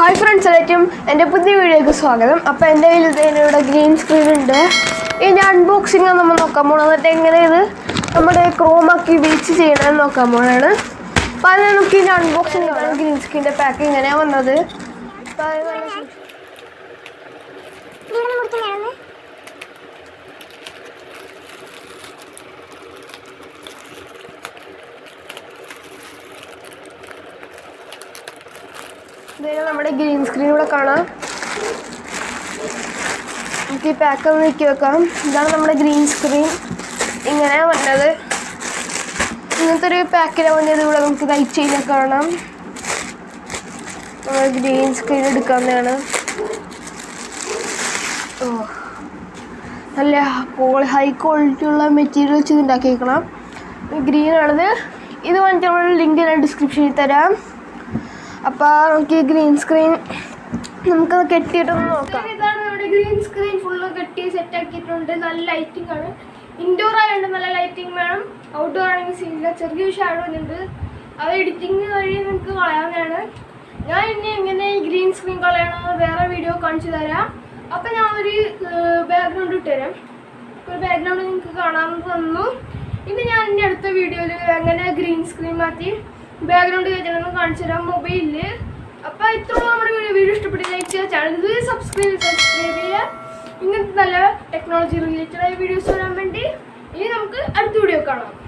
hi friends എല്ലാറ്റും എൻ്റെ പുതിയ വീഡിയോക്ക് സ്വാഗതം അപ്പോൾ എൻ്റെ കയ്യിൽ ഇതിനിവിടെ ഗ്രീൻ സ്ക്രീൻ ഉണ്ട് ഇതിൻ്റെ അൺബോക്സിങ് നമ്മൾ നോക്കാൻ പോകണം എന്നിട്ട് എങ്ങനെ ഇത് നമ്മുടെ ക്രോമാക്കി വീച്ച് ചെയ്യണമെന്ന് നോക്കാൻ പോകണാണ് അപ്പോൾ അത് നമുക്ക് ഇതിൻ്റെ അൺബോക്സിങ് കാണാം ഗ്രീൻ സ്ക്രീൻ്റെ പാക്ക് ഇങ്ങനെയാണ് വന്നത് അപ്പോൾ അത് നല്ല സൂക്ഷിച്ച് ഇവിടെ മുറിക്കുന്നതാണ് ഇതിന് നമ്മുടെ ഗ്രീൻ സ്ക്രീൻ ഇവിടെ കാണാം നമുക്ക് ഈ പാക്ക് ഒന്ന് നീക്കി വെക്കാം ഇതാണ് നമ്മുടെ ഗ്രീൻ സ്ക്രീൻ ഇങ്ങനെ വന്നത് ഇങ്ങനത്തെ ഒരു പാക്കിനെ വന്നത് ഇവിടെ നമുക്ക് ലൈറ്റ് ചെയ്യുന്ന കാണാം നമ്മൾ ഗ്രീൻ സ്ക്രീൻ എടുക്കാവുന്നതാണ് ഓ നല്ല ഹൈ ക്വാളിറ്റി ഉള്ള മെറ്റീരിയൽ വെച്ച് ഇത് ഉണ്ടാക്കിയേക്കണം ഗ്രീൻ ആണത് ഇത് വന്നിട്ട് നമ്മൾ ലിങ്ക് ഞാൻ ഡിസ്ക്രിപ്ഷനിൽ തരാം അപ്പോൾ നമുക്ക് ഈ ഗ്രീൻ സ്ക്രീൻ നമുക്ക് കെട്ടിയിട്ടൊന്ന് നോക്കാം ഇതാണ് നമ്മുടെ ഗ്രീൻ സ്ക്രീൻ ഫുള്ള് കെട്ടി സെറ്റ് ആക്കിയിട്ടുണ്ട് നല്ല ലൈറ്റിംഗ് ആണ് ഇൻഡോർ ആയതുകൊണ്ട് നല്ല ലൈറ്റിംഗ് വേണം ഔട്ട്ഡോർ ആണെങ്കിൽ സീനില്ല ചെറിയ ഷാഡോ ഉണ്ട് അത് എഡിറ്റിംഗ് വഴി നിങ്ങൾക്ക് കളയാവുന്നതാണ് ഞാൻ ഇനി എങ്ങനെ ഈ ഗ്രീൻ സ്ക്രീൻ കളയണമെന്ന് വേറെ വീഡിയോ കാണിച്ചു തരാം അപ്പം ഞാൻ ഒരു ബാക്ക്ഗ്രൗണ്ട് ഇട്ടുതരാം ഒരു ബാക്ക്ഗ്രൗണ്ട് നിങ്ങൾക്ക് കാണാമെന്ന് തന്നു ഇനി ഞാൻ എൻ്റെ അടുത്ത വീഡിയോയിൽ എങ്ങനെ ഗ്രീൻ സ്ക്രീൻ മാറ്റി ബാക്ക്ഗ്രൗണ്ട് കയറ്റണമെന്ന് കാണിച്ചു തരാം മൊബൈലിൽ അപ്പോൾ ഇത്രയും നമ്മുടെ വീഡിയോ വീഡിയോ ഇഷ്ടപ്പെട്ട് ലൈക്ക് ചെയ്യുക ചാനൽ സബ്സ്ക്രൈബ് സബ്സ്ക്രൈബ് ചെയ്യുക ഇങ്ങനത്തെ നല്ല ടെക്നോളജി റിലേറ്റഡ് ആയ വീഡിയോസ് വരാൻ വേണ്ടി ഇനി നമുക്ക് അടുത്ത വീഡിയോ കാണാം